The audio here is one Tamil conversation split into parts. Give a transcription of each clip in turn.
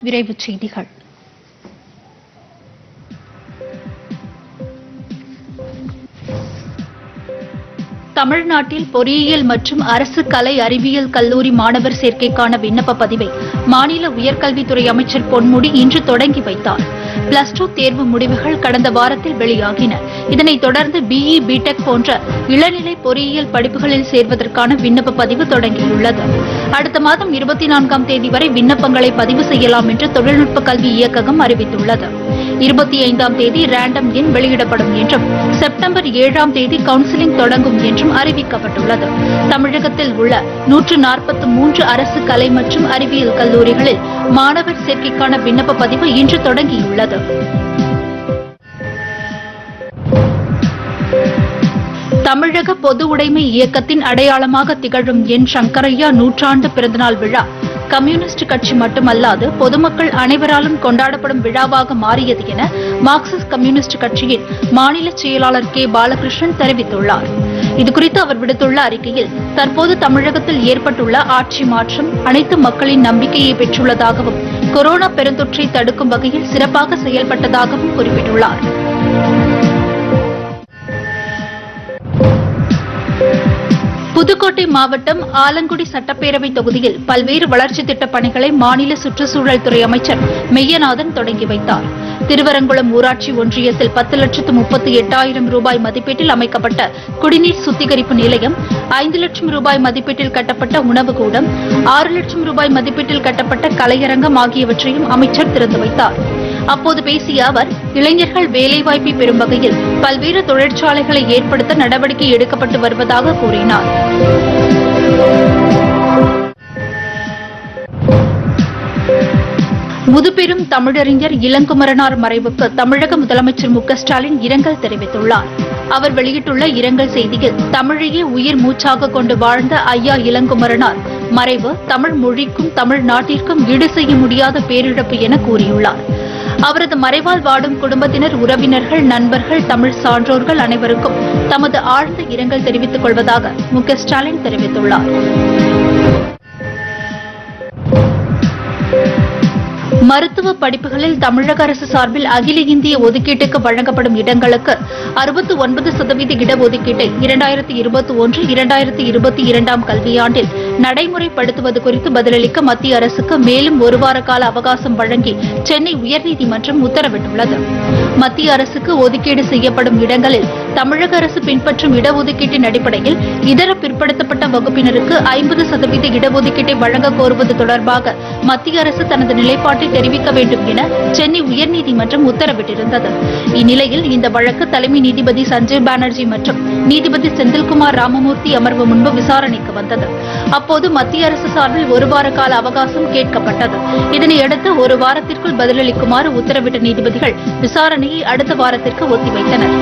விரைவுச் செய்திகள் தமிழ்நாட்டில் பொறியியல் மற்றும் அரசு கலை அறிவியல் கல்லூரி மாணவர் சேர்க்கைக்கான விண்ணப்ப பதிவை மாநில உயர்கல்வித்துறை அமைச்சர் பொன்முடி இன்று தொடங்கி வைத்தார் பிளஸ் டூ தேர்வு முடிவுகள் கடந்த வாரத்தில் வெளியாகின இதனைத் தொடர்ந்து பிஇ பிடெக் போன்ற இளநிலை பொறியியல் படிப்புகளில் சேர்வதற்கான விண்ணப்ப பதிவு தொடங்கியுள்ளது அடுத்த மாதம் இருபத்தி நான்காம் தேதி வரை விண்ணப்பங்களை பதிவு செய்யலாம் என்று தொழில்நுட்ப கல்வி இயக்ககம் அறிவித்துள்ளது இருபத்தி ஐந்தாம் தேதி ரேண்டம் எண் வெளியிடப்படும் என்றும் செப்டம்பர் ஏழாம் தேதி கவுன்சிலிங் தொடங்கும் என்றும் அறிவிக்கப்பட்டுள்ளது தமிழகத்தில் உள்ள நூற்று நாற்பத்தி மூன்று அரசு கலை மற்றும் அறிவியல் கல்லூரிகளில் மாணவர் சேர்க்கைக்கான விண்ணப்ப பதிவு இன்று தொடங்கியுள்ளது தமிழக பொது உடைமை இயக்கத்தின் அடையாளமாக திகழும் என் சங்கரையா நூற்றாண்டு பிறந்தநாள் விழா கம்யூனிஸ்ட் கட்சி மட்டுமல்லாது பொதுமக்கள் அனைவராலும் கொண்டாடப்படும் விழாவாக மாறியது என மார்க்சிஸ்ட் கம்யூனிஸ்ட் கட்சியின் மாநில செயலாளர் கே பாலகிருஷ்ணன் தெரிவித்துள்ளார் இதுகுறித்து அவர் விடுத்துள்ள அறிக்கையில் தற்போது தமிழகத்தில் ஏற்பட்டுள்ள ஆட்சி மாற்றம் அனைத்து மக்களின் நம்பிக்கையை பெற்றுள்ளதாகவும் கொரோனா பெருந்தொற்றை தடுக்கும் வகையில் சிறப்பாக செயல்பட்டதாகவும் குறிப்பிட்டுள்ளார் புதுக்கோட்டை மாவட்டம் ஆலங்குடி சட்டப்பேரவை தொகுதியில் பல்வேறு வளர்ச்சித் திட்டப் பணிகளை மாநில சுற்றுச்சூழல் துறை அமைச்சர் மெய்யநாதன் தொடங்கி வைத்தார் திருவரங்குளம் ஊராட்சி ஒன்றியத்தில் பத்து லட்சத்து முப்பத்தி எட்டாயிரம் ரூபாய் மதிப்பீட்டில் அமைக்கப்பட்ட குடிநீர் சுத்திகரிப்பு நிலையம் ஐந்து லட்சம் ரூபாய் மதிப்பீட்டில் கட்டப்பட்ட உணவு கூடம் ஆறு லட்சம் ரூபாய் மதிப்பீட்டில் கட்டப்பட்ட கலையரங்கம் ஆகியவற்றையும் அமைச்சர் திறந்து வைத்தார் அப்போது பேசிய அவர் இளைஞர்கள் வேலைவாய்ப்பை பெறும் வகையில் பல்வேறு தொழிற்சாலைகளை ஏற்படுத்த நடவடிக்கை எடுக்கப்பட்டு வருவதாக கூறினார் முதுபெரும் தமிழறிஞர் இளங்குமரனார் மறைவுக்கு தமிழக முதலமைச்சர் மு க ஸ்டாலின் இரங்கல் தெரிவித்துள்ளார் அவர் வெளியிட்டுள்ள இரங்கல் செய்தியில் தமிழையே உயிர் மூச்சாக கொண்டு வாழ்ந்த ஐயா இளங்குமரனார் மறைவு தமிழ் மொழிக்கும் தமிழ் நாட்டிற்கும் ஈடு செய்ய முடியாத பேரிழப்பு என கூறியுள்ளார் அவரது மறைவால் வாடும் குடும்பத்தினர் உறவினர்கள் நண்பர்கள் தமிழ் சான்றோர்கள் அனைவருக்கும் தமது ஆழ்ந்த இரங்கல் தெரிவித்துக் கொள்வதாக மு க ஸ்டாலின் தெரிவித்துள்ளார் மருத்துவ படிப்புகளில் தமிழக அரசு சார்பில் அகில இந்திய ஒதுக்கீட்டுக்கு வழங்கப்படும் இடங்களுக்கு அறுபத்து ஒன்பது சதவீத இடஒதுக்கீட்டை இரண்டாயிரத்தி இருபத்தி ஒன்று இரண்டாயிரத்தி இருபத்தி இரண்டாம் கல்வியாண்டில் நடைமுறைப்படுத்துவது குறித்து பதிலளிக்க மத்திய அரசுக்கு மேலும் ஒரு வார கால அவகாசம் வழங்கி சென்னை உயர்நீதிமன்றம் உத்தரவிட்டுள்ளது மத்திய அரசுக்கு ஒதுக்கீடு செய்யப்படும் இடங்களில் தமிழக அரசு பின்பற்றும் இடஒதுக்கீட்டின் அடிப்படையில் இதர பிற்படுத்தப்பட்ட வகுப்பினருக்கு ஐம்பது சதவீத இடஒதுக்கீட்டை வழங்க கோருவது தொடர்பாக மத்திய அரசு தனது நிலைப்பாட்டை தெரிவிக்க வேண்டும் என சென்னை உயர்நீதிமன்றம் உத்தரவிட்டிருந்தது இந்நிலையில் இந்த வழக்கு தலைமை நீதிபதி சஞ்சய் பானர்ஜி மற்றும் நீதிபதி செந்தில்குமார் ராமமூர்த்தி அமர்வு முன்பு விசாரணைக்கு வந்தது அப்போது மத்திய அரசு சார்பில் ஒரு வார கால அவகாசம் கேட்கப்பட்டது இதனையடுத்து ஒரு வாரத்திற்குள் பதிலளிக்குமாறு உத்தரவிட்ட நீதிபதிகள் விசாரணையை அடுத்த வாரத்திற்கு ஒத்திவைத்தனர்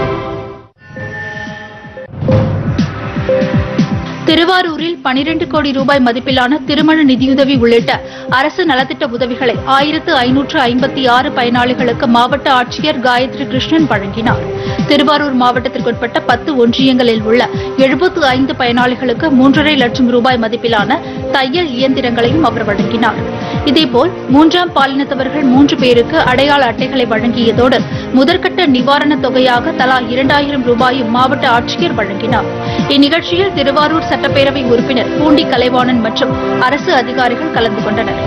திருவாரூரில் பனிரெண்டு கோடி ரூபாய் மதிப்பிலான திருமண நிதியுதவி உள்ளிட்ட அரசு நலத்திட்ட உதவிகளை ஆயிரத்து ஐநூற்று ஐம்பத்தி ஆறு பயனாளிகளுக்கு மாவட்ட ஆட்சியர் காயத்ரி கிருஷ்ணன் வழங்கினார் திருவாரூர் மாவட்டத்திற்குட்பட்ட பத்து ஒன்றியங்களில் உள்ள எழுபத்து ஐந்து பயனாளிகளுக்கு மூன்றரை லட்சம் ரூபாய் மதிப்பிலான தையல் இயந்திரங்களையும் அவர் வழங்கினார் இதேபோல் மூன்றாம் பாலினத்தவர்கள் மூன்று பேருக்கு அடையாள அட்டைகளை வழங்கியதோடு முதற்கட்ட நிவாரணத் தொகையாக தலா இரண்டாயிரம் ரூபாயும் மாவட்ட ஆட்சியர் வழங்கினார் இந்நிகழ்ச்சியில் திருவாரூர் சட்டப்பேரவை உறுப்பினர் பூண்டி கலைவாணன் மற்றும் அரசு அதிகாரிகள் கலந்து கொண்டனர்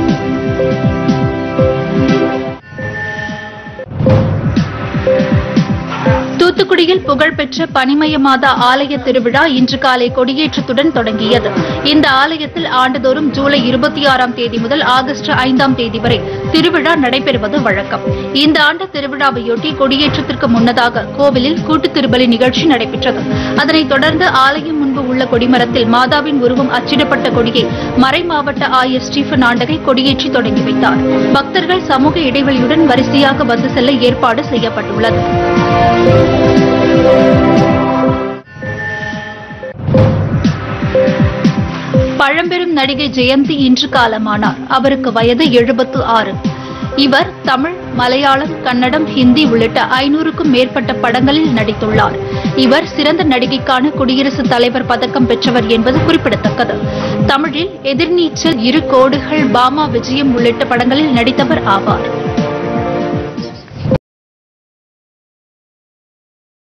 தூத்துக்குடியில் புகழ்பெற்ற பனிமய மாதா ஆலய திருவிழா இன்று காலை கொடியேற்றத்துடன் தொடங்கியது இந்த ஆலயத்தில் ஆண்டுதோறும் ஜூலை இருபத்தி ஆறாம் தேதி முதல் ஆகஸ்ட் ஐந்தாம் தேதி வரை திருவிழா நடைபெறுவது வழக்கம் இந்த ஆண்டு திருவிழாவையொட்டி கொடியேற்றத்திற்கு முன்னதாக கோவிலில் கூட்டு திருபலி நிகழ்ச்சி நடைபெற்றது அதனைத் தொடர்ந்து ஆலயம் முன்பு உள்ள கொடிமரத்தில் மாதாவின் உருவம் அச்சிடப்பட்ட கொடியை மறை மாவட்ட ஆயர் ஸ்டீபன் ஆண்டகை கொடியேற்றி தொடங்கி வைத்தார் பக்தர்கள் சமூக இடைவெளியுடன் வரிசையாக வந்து செல்ல ஏற்பாடு செய்யப்பட்டுள்ளது பழம்பெரும் நடிகை ஜெயந்தி இன்று காலமானார் அவருக்கு வயது எழுபத்து ஆறு இவர் தமிழ் மலையாளம் கன்னடம் ஹிந்தி உள்ளிட்ட ஐநூறுக்கும் மேற்பட்ட படங்களில் நடித்துள்ளார் இவர் சிறந்த நடிகைக்கான குடியரசுத் தலைவர் பதக்கம் பெற்றவர் என்பது குறிப்பிடத்தக்கது தமிழில் எதிர்நீச்சல் இரு கோடுகள் பாமா விஜயம் உள்ளிட்ட படங்களில் நடித்தவர் ஆவார்